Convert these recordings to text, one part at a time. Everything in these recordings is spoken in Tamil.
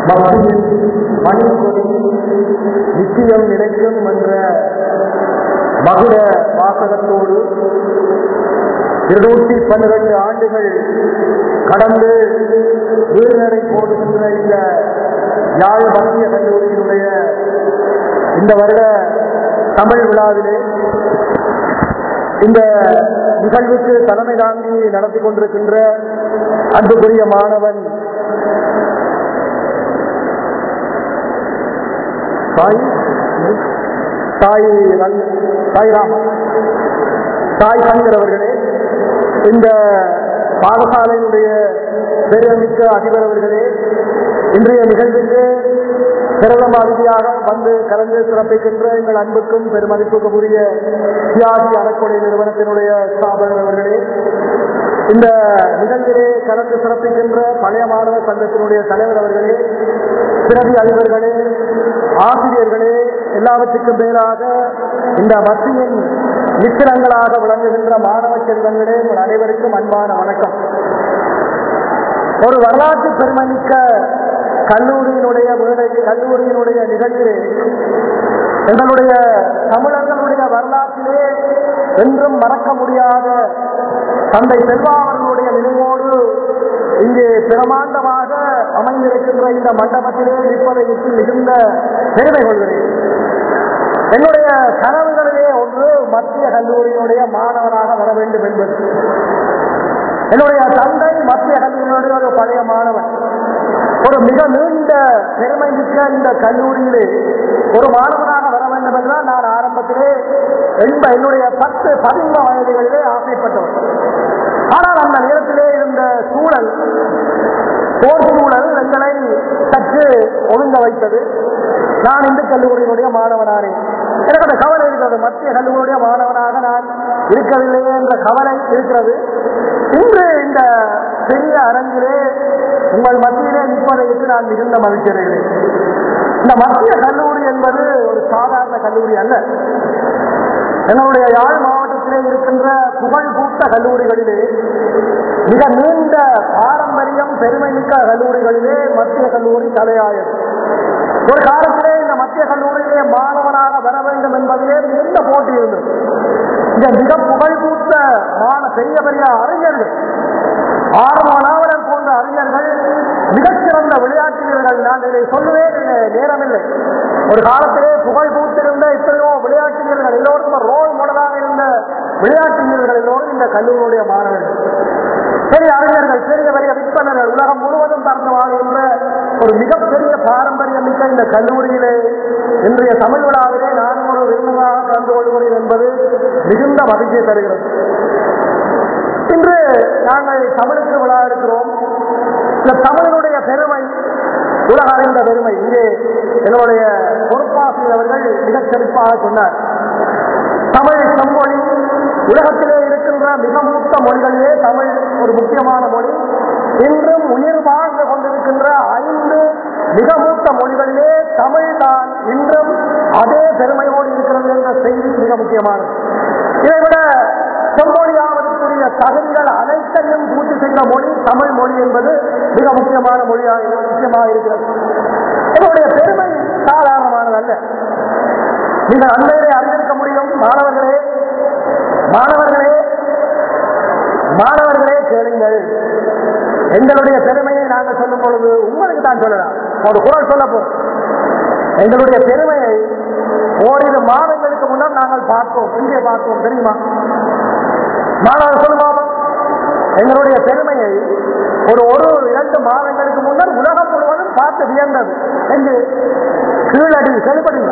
பக்தியின் மணிக்கொடி நிச்சயம் நிலைக்கும் என்ற மகுட வாசகத்தோடு இருநூற்றி பன்னிரண்டு ஆண்டுகள் கடந்து வீழ்நடை போடுகின்ற இந்த யாழ் மத்திய கல்லூரியினுடைய இந்த வருட தமிழ் விழாவிலே இந்த நிகழ்வுக்கு தலைமை தாங்கி நடத்தி கொண்டிருக்கின்ற அன்புக்குரிய மாணவன் சாய் சாய் ரங்- சாய்ராம் சாய் சங்கர் அவர்களே இந்த பாடசாலையினுடைய பெருமிக்க அதிபர் அவர்களே இன்றைய நிகழ்வுக்கு சிறந்த அதிதியாக வந்து கலந்து சிறப்பிக்கின்ற எங்கள் அன்புக்கும் பெருமதிப்புக்கும் உரிய தியாகி அறக்கொடை நிறுவனத்தினுடைய ஸ்தாபகர் அவர்களே இந்த நிகழ்விலே கலந்து சிறப்பிக்கின்ற பழைய மாணவர் சங்கத்தினுடைய தலைவர் அவர்களே பிரதி அதிபர்களே ஆசிரியர்களே எல்லாவற்றுக்கும் மேலாக இந்த மத்தியின் நித்திரங்களாக விளங்குகின்ற மாணவ செல்வங்களே உங்கள் அனைவருக்கும் அன்பான வணக்கம் ஒரு வரலாற்று பெருமைமிக்க கல்லூரியினுடைய மேடை கல்லூரியினுடைய நிகழ்விலே எங்களுடைய தமிழர்களுடைய வரலாற்றிலே என்றும் மறக்க முடியாத தந்தை செல்வா அவர்களுடைய நினைவோடு இங்கே பிரமாண்டமாக அமைந்திருக்கின்ற இந்த மண்டபத்திலே நிற்பதை விட்டு மிகுந்த பெருமை கொள்கிறேன் என்னுடைய கனவுகளிலே ஒன்று மத்திய கல்லூரியினுடைய மாணவனாக வர வேண்டும் என்பது என்னுடைய தந்தை மத்திய கல்லூரியினுடைய ஒரு பழைய மாணவன் ஒரு மிக நீண்ட பெருமை மிக்க இந்த கல்லூரியிலே ஒரு மாணவனாக வர வேண்டும் என்றால் நான் ஆரம்பத்திலே என்ப என்னுடைய பத்து பதிமூணு வயதுகளிலே ஆசைப்பட்டவர் ஆனால் அந்த நேரத்திலே இருந்த சூழல் போர் சூழல் எங்களை சற்று ஒழுங்க வைத்தது நான் இந்து கல்லூரியினுடைய மாணவனானேன் எனக்கு அந்த கவலை இருக்கிறது மத்திய கல்லூரியுடைய மாணவனாக நான் இருக்கவில்லையே என்ற கவலை இருக்கிறது இன்று இந்த பெரிய அரங்கிலே உங்கள் மத்தியிலே நிற்பதை விட்டு நான் மிகுந்த மகிழ்ச்சி அடைகிறேன் இந்த மத்திய கல்லூரி என்பது ஒரு சாதாரண கல்லூரி அல்ல எங்களுடைய யாழ் மாவட்டத்திலே இருக்கின்ற புகழ் பூத்த கல்லூரிகளிலே மிக நீண்ட பாரம்பரியம் பெருமைமிக்க கல்லூரிகளிலே மத்திய கல்லூரி தலையாயது ஒரு காலத்திலே இந்த மத்திய கல்லூரியிலே மாணவனாக வர வேண்டும் என்பதிலே மிகுந்த போட்டி இருந்தது இந்த மிக புகழ் பூத்த மான பெரிய பெரிய அறிஞர்கள் ஆர்வனாவலர் போன்ற அறிஞர்கள் மிகச்சிறந்த விளையாட்டு வீரர்கள் நான் இதை சொல்லுவேன் இல்லை, நேரமில்லை ஒரு காலத்திலே புகழ் பூத்திருந்த எத்தனையோ விளையாட்டு வீரர்கள் எல்லோருக்கும் ஒரு ரோல் மாடலாக இருந்த விளையாட்டு வீரர்கள் எல்லோரும் இந்த கல்லூரியுடைய மாணவர்கள் பெரிய அறிஞர்கள் பெரிய பெரிய விற்பனர்கள் உலகம் முழுவதும் பறந்து வாழ்கின்ற ஒரு மிகப்பெரிய பாரம்பரியம் மிக்க இந்த கல்லூரியிலே இன்றைய தமிழ் விழாவிலே நானும் ஒரு விருந்தாக கலந்து கொள்கிறேன் என்பது மிகுந்த மகிழ்ச்சியை தருகிறது இன்று நாங்கள் தமிழுக்கு விழா இருக்கிறோம் இந்த தமிழனுடைய பெருமை உலக அறிந்த பெருமை இங்கே என்னுடைய பொறுப்பாசிரியர் அவர்கள் மிகச் சிறப்பாக சொன்னார் தமிழ் செம்மொழி உலகத்திலே இருக்கின்ற மிக மூத்த மொழிகளிலே தமிழ் ஒரு முக்கியமான மொழி இன்றும் உயிர் வாழ்ந்து கொண்டிருக்கின்ற ஐந்து மிக மூத்த மொழிகளிலே தமிழ் தான் இன்றும் அதே பெருமையோடு இருக்கிறது என்ற செய்தி மிக முக்கியமானது இதைவிட செம்மொழியாவதற்குரிய தகுதிகள் அனைத்தையும் பூர்த்தி செய்த மொழி தமிழ் மொழி என்பது மிக முக்கியமான மொழியாக முக்கியமாக இருக்கிறது என்னுடைய பெருமை சாதாரணமானது அல்ல நீங்கள் அண்மையிலே அறிந்திருக்க முடியும் மாணவர்களே மாணவர்களே மாணவர்களே கேளுங்கள் எங்களுடைய பெருமையை நாங்கள் சொல்லும் பொழுது உங்களுக்கு தான் சொல்லலாம் ஒரு குரல் சொல்ல போறோம் எங்களுடைய பெருமையை ஓரிரு மாதங்களுக்கு முன்னர் நாங்கள் பார்த்தோம் இங்கே பார்த்தோம் தெரியுமா மாணவர் சொல்லுவோம் எங்களுடைய பெருமையை ஒரு ஒரு இரண்டு மாதங்களுக்கு முன்னர் உலகம் முழுவதும் பார்த்து வியந்தது என்று கீழடி செலுப்படுங்க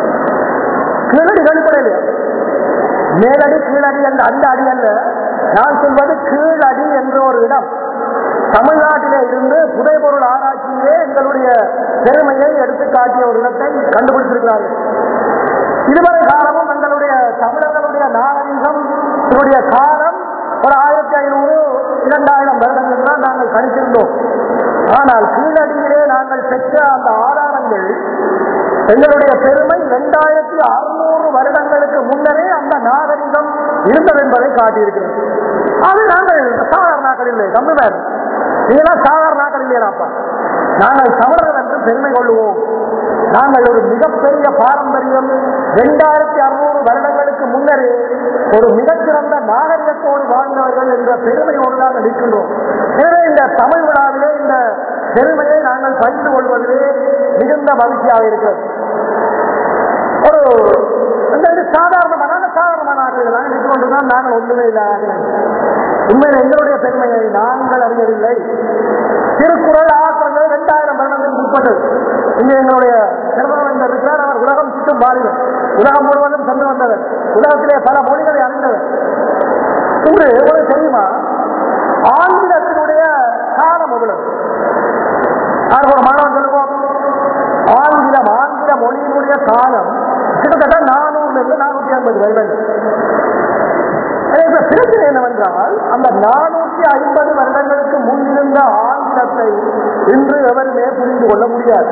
கீழடி வெளிப்படையில மேலடி கீழடி என்ற அந்த அடி அல்ல நான் சொல்வது கீழடி என்ற ஒரு இடம் தமிழ்நாட்டிலே இருந்து புதைபொருள் ஆராய்ச்சியிலே எங்களுடைய பெருமையை எடுத்து காட்டிய ஒரு இடத்தை கண்டுபிடித்திருக்கிறார்கள் இதுவரை காலமும் எங்களுடைய தமிழர்களுடைய நாகரிகம் இதனுடைய காலம் ஒரு ஆயிரத்தி ஐநூறு இரண்டாயிரம் வருடங்கள் தான் நாங்கள் கணித்திருந்தோம் ஆனால் கீழடியிலே நாங்கள் பெற்ற அந்த ஆதாரங்கள் எங்களுடைய பெருமை இரண்டாயிரத்தி அறுநூறு வருடங்களுக்கு முன்னரே அந்த நாகரிகம் இருந்தது என்பதை காட்டியிருக்கிறது அது நாங்கள் சாதாரண நாட்கள் இல்லை தமிழர் நீங்களாம் சாதாரண நாட்கள் இல்லையாப்பா நாங்கள் தமிழர்கள் என்று பெருமை கொள்வோம் நாங்கள் ஒரு மிகப்பெரிய பாரம்பரியம் இரண்டாயிரத்தி அறுநூறு வருடங்களுக்கு முன்னரே ஒரு மிகச்சிறந்த நாகரிகத்தோடு வாழ்ந்தவர்கள் என்ற பெருமையோடு நாங்கள் இருக்கின்றோம் எனவே இந்த தமிழ் விழாவிலே இந்த பெருமையை நாங்கள் பகிர்ந்து கொள்வதிலே மிகுந்த மகிழ்ச்சியாக இருக்கிறது ஒரு இந்த இது சாதாரணமான சாதாரணமான ஆட்கள் நாங்கள் நின்று கொண்டுதான் நாங்கள் ஒன்றுமே இல்லை ஆகலை. உண்மையில் எங்களுடைய பெருமையை நாங்கள் அறியவில்லை திருக்குறள் ஆற்றங்கள் இரண்டாயிரம் வருடங்களுக்கு முற்பட்டது இங்கே எங்களுடைய நிறுவனம் இருக்கிறார் அவர் உலகம் சுற்றும் வாலிபர் உலகம் முழுவதும் சென்று வந்தவர் உலகத்திலே பல மொழிகளை அறிந்தவர் இன்று உங்களுக்கு தெரியுமா ஆங்கிலத்தினுடைய காலம் எவ்வளவு நான் ஒரு மாணவன் சொல்லுவோம் ஆங்கிலம் ஆங்கில மொழியினுடைய காலம் கிட்டத்தட்ட நானூறுல இருந்து நானூத்தி ஐம்பது வருடங்கள் இப்ப பிரச்சனை என்னவென்றால் அந்த நானூத்தி ஐம்பது வருடங்களுக்கு முன்னிருந்த ஆங்கிலத்தை இன்று எவருமே புரிந்து கொள்ள முடியாது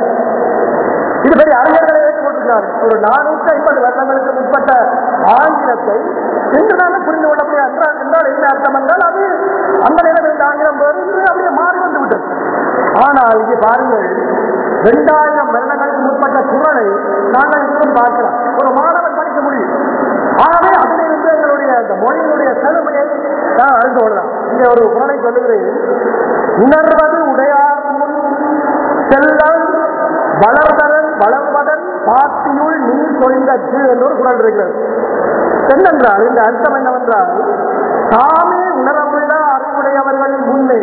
இது பெரிய அறிஞர்களை ஏற்றுக்கொண்டிருக்கிறார் ஒரு நானூத்தி ஐம்பது வருடங்களுக்கு முற்பட்ட ஆங்கிலத்தை இன்று நாங்கள் புரிந்து கொள்ள முடியாது என்றால் என்றால் என்ன அர்த்தம் என்றால் அது அந்த நிலையில் இருந்த ஆங்கிலம் வேறு இன்று அப்படியே மாறி வந்து விட்டது ஆனால் இங்கே பாருங்கள் இரண்டாயிரம் வருடங்களுக்கு முற்பட்ட குரலை நாங்கள் இன்னும் பார்க்கலாம் ஒரு மாணவன் படிக்க முடியும் ஆகவே அதிலிருந்து எங்களுடைய அந்த மொழியினுடைய செழுமையை நான் அறிந்து கொள்ளலாம் இங்கே ஒரு குரலை சொல்லுகிறேன் உணர்வது உடையார் முன் செல்லல் வளர்தரன் வளர்வதன் பாத்தியுள் நீ சொந்தச்சு என்று ஒரு குரல் இருக்கிறது என்னென்றால் இந்த அர்த்தம் என்னவென்றால் தாமே உணரவுள்ள அறிவுடையவர்கள் முன்னே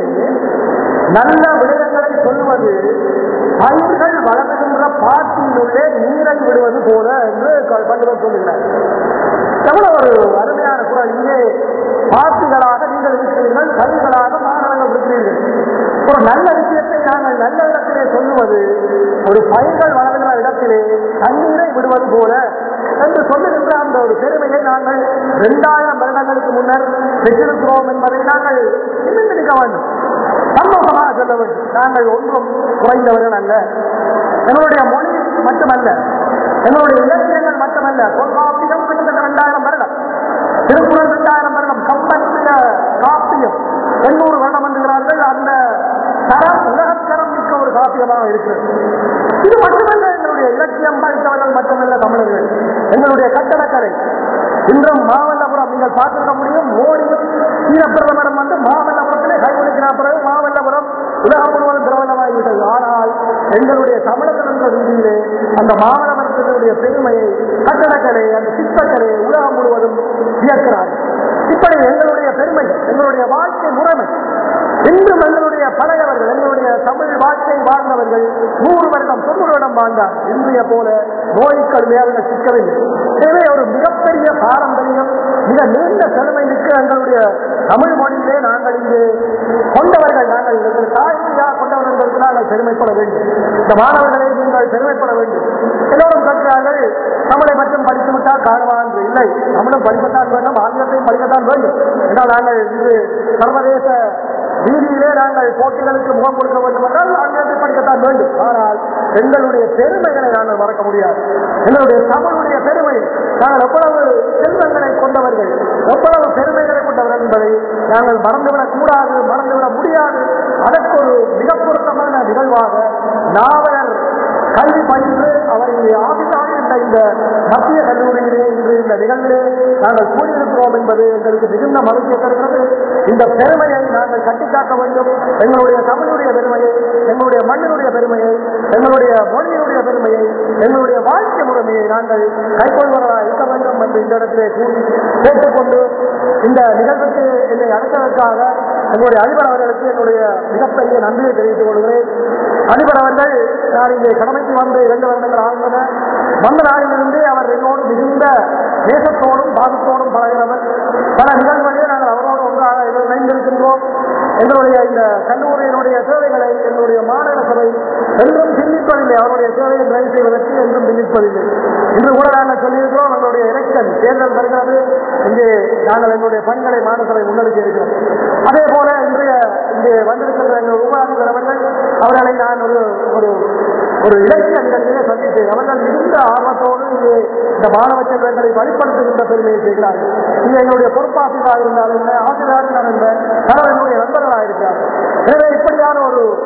நல்ல விடயங்களை சொல்வது பயிர்கள் வளர்கின்ற பாட்டினுள்ளே நீரை விடுவது போல என்று பண்டுவர் சொல்லுகிறார் எவ்வளவு ஒரு அருமையான குரல் இங்கே பாட்டிகளாக நீங்கள் இருக்கிறீர்கள் கல்விகளாக மாணவர்கள் இருக்கிறீர்கள் ஒரு நல்ல விஷயத்தை நாங்கள் நல்ல இடத்திலே சொல்லுவது ஒரு பயிர்கள் வளர்கிற இடத்திலே தண்ணீரை விடுவது போல என்று சொல்லுகின்ற அந்த ஒரு பெருமையை நாங்கள் இரண்டாயிரம் வருடங்களுக்கு முன்னர் பெற்றிருக்கிறோம் என்பதை நாங்கள் நிமிர்ந்திருக்க வேண்டும் சந்தோஷமாக சொல்ல வேண்டும் நாங்கள் ஒன்றும் குறைந்தவர்கள் அல்ல எங்களுடைய மொழி மட்டுமல்ல எங்களுடைய இலக்கியங்கள் மட்டுமல்ல தொல்காப்பியம் கிட்டத்தட்ட இரண்டாயிரம் வருடம் திருக்குறள் இரண்டாயிரம் வருடம் கம்பனுடைய காப்பியம் எண்ணூறு வருடம் என்கிறார்கள் அந்த தரம் உலகத்தரம் மிக்க ஒரு காப்பியமாக இருக்கிறது இது மட்டுமல்ல எங்களுடைய இலக்கியம் படித்தவர்கள் மட்டுமல்ல தமிழர்கள் எங்களுடைய கட்டடக்கலை இன்றும் மாமல்லபுரம் நீங்கள் பார்த்திருக்க முடியும் மோடியும் சீன பிரதமரும் வந்து மாமல்லபுரத்திலே கைவிடுக்கிறார் பிறகு மாமல்லபுரம் உலகம் முழுவதும் பிரபலமாகிவிட்டது ஆனால் எங்களுடைய தமிழர்கள் என்ற ரீதியிலே அந்த மாமல்லபுரத்தினுடைய பெருமையை கட்டடக்கலை அந்த சிற்பக்கலை உலகம் முழுவதும் வியக்கிறார்கள் இப்படி எங்களுடைய பெருமை எங்களுடைய வாழ்க்கை முறைமை இன்றும் எங்களுடைய பழையவர்கள் எங்களுடைய தமிழ் வாழ்க்கை வாழ்ந்தவர்கள் நூறு வருடம் தொண்ணூறு வருடம் வாழ்ந்தார் இன்றைய போல நோய்கள் வேதனை சிக்கவில்லை எனவே ஒரு மிகப்பெரிய பாரம்பரியம் மிக நீண்ட செழுமை மிக்க எங்களுடைய தமிழ் மொழியிலே நாங்கள் இங்கு கொண்டவர்கள் நாங்கள் எங்கள் தாய்மையாக கொண்டவர்களுக்கு நாங்கள் பெருமைப்பட வேண்டும் இந்த மாணவர்களை நீங்கள் பெருமைப்பட வேண்டும் எல்லோரும் சொல்கிறார்கள் தமிழை மட்டும் படித்து விட்டால் காணுமா என்று இல்லை தமிழும் படிக்கத்தான் வேண்டும் ஆங்கிலத்தையும் படிக்கத்தான் வேண்டும் என்றால் நாங்கள் இது சர்வதேச ரீதியிலே நாங்கள் போட்டிகளுக்கு முகம் கொடுக்க வேண்டும் என்றால் ஆங்கிலத்தை படிக்கத்தான் வேண்டும் ஆனால் எங்களுடைய பெருமைகளை நாங்கள் மறக்க முடியாது எங்களுடைய தமிழுடைய பெருமை நாங்கள் எவ்வளவு செல்வங்களை கொண்டவர்கள் எவ்வளவு பெருமைகளை கொண்டவர்கள் என்பதை நாங்கள் மறந்துவிடக் கூடாது மறந்துவிட முடியாது அதற்கு ஒரு மிக பொருத்தமான நிகழ்வாக நாவலர் கல்வி பயின்று அவர் இங்கே ஆபிசாக இருந்த இந்த மத்திய கல்லூரியிலே இன்று இந்த நிகழ்விலே நாங்கள் கூடியிருக்கிறோம் என்பது எங்களுக்கு மிகுந்த மகிழ்ச்சியை தருகிறது இந்த பெருமையை நாங்கள் கட்டிக்காக்க வேண்டும் எங்களுடைய தமிழுடைய பெருமையை எங்களுடைய மண்ணினுடைய பெருமையை எங்களுடைய மொழியினுடைய பெருமையை எங்களுடைய வாழ்க்கை முறைமையை நாங்கள் கைக்கொள்வதாக இருக்க வேண்டும் என்று இந்த இடத்திலே கூறி கேட்டுக்கொண்டு இந்த நிகழ்வுக்கு என்னை அழைத்ததற்காக எங்களுடைய அதிபர் அவர்களுக்கு என்னுடைய மிகப்பெரிய நன்றியை தெரிவித்துக் கொள்கிறேன் அதிபர் அவர்கள் நான் இங்கே கடமைக்கு வந்து இரண்டு வருடங்கள் ஆகின்றன வந்த நாளிலிருந்து அவர் என்னோடு மிகுந்த நேசத்தோடும் பாசத்தோடும் பழகிறவர் பல நிகழ்வுகளிலே நாங்கள் அவரோடு ஒன்றாக இணைந்திருக்கின்றோம் எங்களுடைய இந்த கல்லூரியினுடைய சேவைகளை எங்களுடைய மாநில சபை என்றும் சிந்திப்பதில்லை அவருடைய சேவையை நிறைவு செய்வதற்கு என்றும் சிந்திப்பதில்லை இன்று கூட நாங்கள் சொல்லியிருக்கிறோம் எங்களுடைய எலெக்ஷன் தேர்தல் வருகிறது இங்கே நாங்கள் எங்களுடைய பணிகளை மாநில சபை முன்னெடுக்க இருக்கிறோம் அதே போல இன்றைய இங்கே வந்திருக்கின்ற எங்கள் உபாதிபர் அவர்கள் அவர்களை நான் ஒரு ஒரு ஒரு இலக்கிய நிகழ்ச்சியை சந்தித்தேன் அவர்கள் மிகுந்த ஆர்வத்தோடு இங்கே இந்த மாணவ செல்வங்களை வழிபடுத்துகின்ற பெருமையை செய்கிறார்கள் இது எங்களுடைய பொறுப்பாசிரியராக இருந்தாலும் என்ன ஆசிரியராக இருந்தாலும் என்ன பலர் என்னுடைய நண்பர்களாக இருக்கிறார்கள் எனவே இப்படியான ஒரு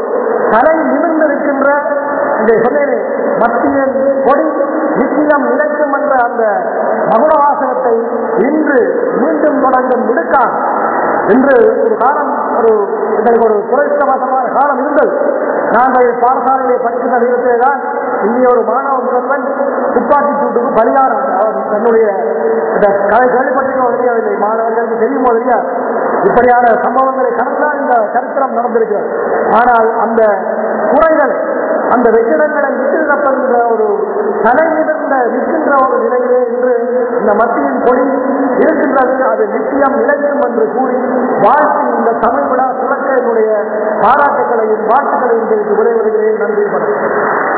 தலை நிமிர்ந்திருக்கின்ற இந்த சொன்னேனே மத்தியில் கொடி நிச்சயம் நிலைக்கும் என்ற அந்த மகுடவாசகத்தை இன்று மீண்டும் தொடங்கும் விடுக்கான் என்று ஒரு காலம் ஒரு எங்களுக்கு ஒரு துறைத்தவசமான காலம் இருந்தது நாங்கள் பாடசாலையை படிக்கின்ற நேரத்திலே தான் இங்கே ஒரு மாணவ முதல்வன் துப்பாக்கி சூட்டுக்கு பலியாரம் அவர் தன்னுடைய இந்த கலை கேள்விப்பட்டிருக்கோ தெரியவில்லை மாணவர்களுக்கு தெரியுமோ தெரியாது இப்படியான சம்பவங்களை கடந்தான் இந்த சரித்திரம் நடந்திருக்கிறது ஆனால் அந்த குறைகளை அந்த வெற்றிடங்களை விட்டுவிடப்படுகின்ற ஒரு தலைநிமிர்ந்த நிற்கின்ற ஒரு நிலையிலே இன்று இந்த மத்தியின் கொடி இருக்கின்றது அது நிச்சயம் நிலைக்கும் என்று கூறி வாழ்த்தி இந்த தமிழ் விழா துவக்க என்னுடைய பாராட்டுகளையும் வாழ்த்துக்களையும் தெரிவித்து விடைபெறுகிறேன் நன்றி வணக்கம்